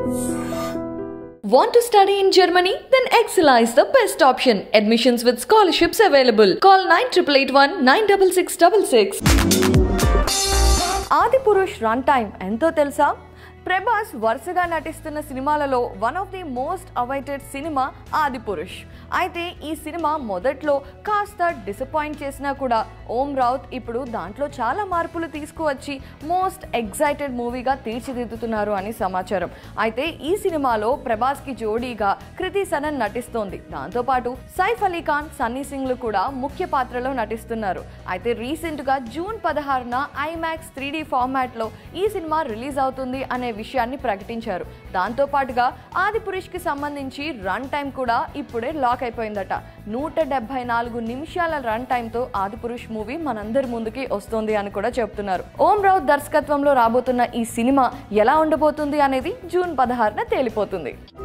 Want to study in Germany? Then Excella is the best option. Admissions with scholarships available. Call 9881 96666. ఆది పురుష్ run time ఎంతో తెలుసా ప్రభాస్ వరుసగా నటిస్తున్న సినిమాలలో one of the most awaited సినిమా Adipurush అయితే ఈ సినిమా మొదట్లో కాస్త డిసప్పాయింట్ చేసినా కూడా ఓం రౌత్ ఇప్పుడు దాంట్లో చాలా మార్పులు తీసుకువచ్చి మోస్ట్ ఎగ్జైటెడ్ మూవీగా తీర్చిదిద్దుతున్నారు అని సమాచారం అయితే ఈ సినిమాలో ప్రభాస్కి జోడీగా కృతి సనన్ నటిస్తోంది దాంతోపాటు సైఫ్ అలీ ఖాన్ సన్నీ సింగ్లు కూడా ముఖ్య పాత్రలో నటిస్తున్నారు అయితే రీసెంట్గా జూన్ పదహారున ఐమాక్స్ త్రీ డి ఫార్మాట్లో ఈ సినిమా రిలీజ్ అవుతుంది అనే విషయాన్ని ప్రకటించారు దాంతో పాటుగా ఆది పురుష్కి సంబంధించి రన్ టైం కూడా ఇప్పుడే లాక్ అయిపోయిందట నూట డెబ్బై నాలుగు నిమిషాల రన్ టైంతో ఆది పురుష్ మూవీ మనందరి ముందుకి వస్తుంది అని కూడా చెప్తున్నారు ఓం రావు దర్శకత్వంలో రాబోతున్న ఈ సినిమా ఎలా ఉండబోతుంది అనేది జూన్ పదహారున తేలిపోతుంది